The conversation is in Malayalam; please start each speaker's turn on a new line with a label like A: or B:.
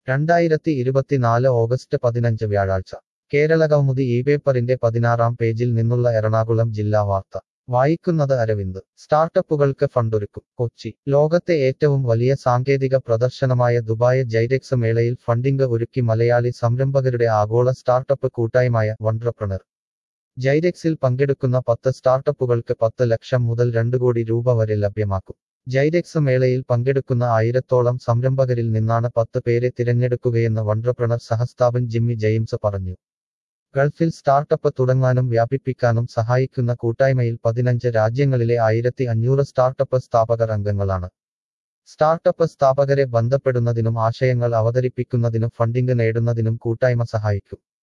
A: രണ്ടായിരത്തി ഇരുപത്തിനാല് ഓഗസ്റ്റ് പതിനഞ്ച് വ്യാഴാഴ്ച കേരളകൗമുദി ഈ പേപ്പറിന്റെ പതിനാറാം പേജിൽ നിന്നുള്ള എറണാകുളം ജില്ലാ വാർത്ത വായിക്കുന്നത് അരവിന്ദ് സ്റ്റാർട്ടപ്പുകൾക്ക് ഫണ്ടൊരുക്കും കൊച്ചി ലോകത്തെ ഏറ്റവും വലിയ സാങ്കേതിക പ്രദർശനമായ ദുബായ് ജൈഡെക്സ് മേളയിൽ ഫണ്ടിംഗ് ഒരുക്കി മലയാളി സംരംഭകരുടെ ആഗോള സ്റ്റാർട്ടപ്പ് കൂട്ടായ്മയായ വൺട്രപ്രണർ ജൈഡെക്സിൽ പങ്കെടുക്കുന്ന പത്ത് സ്റ്റാർട്ടപ്പുകൾക്ക് പത്ത് ലക്ഷം മുതൽ രണ്ട് കോടി രൂപ വരെ ലഭ്യമാക്കും ജൈഡെക്സ് മേളയിൽ പങ്കെടുക്കുന്ന ആയിരത്തോളം സംരംഭകരിൽ നിന്നാണ് പത്ത് പേരെ തിരഞ്ഞെടുക്കുകയെന്ന് വൺട്രപ്രണർ സഹസ്ഥാപൻ ജിമ്മി ജെയിംസ് പറഞ്ഞു ഗൾഫിൽ സ്റ്റാർട്ടപ്പ് തുടങ്ങാനും വ്യാപിപ്പിക്കാനും സഹായിക്കുന്ന കൂട്ടായ്മയിൽ പതിനഞ്ച് രാജ്യങ്ങളിലെ ആയിരത്തി അഞ്ഞൂറ് സ്റ്റാർട്ടപ്പ് സ്ഥാപകർ അംഗങ്ങളാണ് സ്റ്റാർട്ടപ്പ് സ്ഥാപകരെ ബന്ധപ്പെടുന്നതിനും ആശയങ്ങൾ അവതരിപ്പിക്കുന്നതിനും ഫണ്ടിംഗ് നേടുന്നതിനും കൂട്ടായ്മ സഹായിക്കും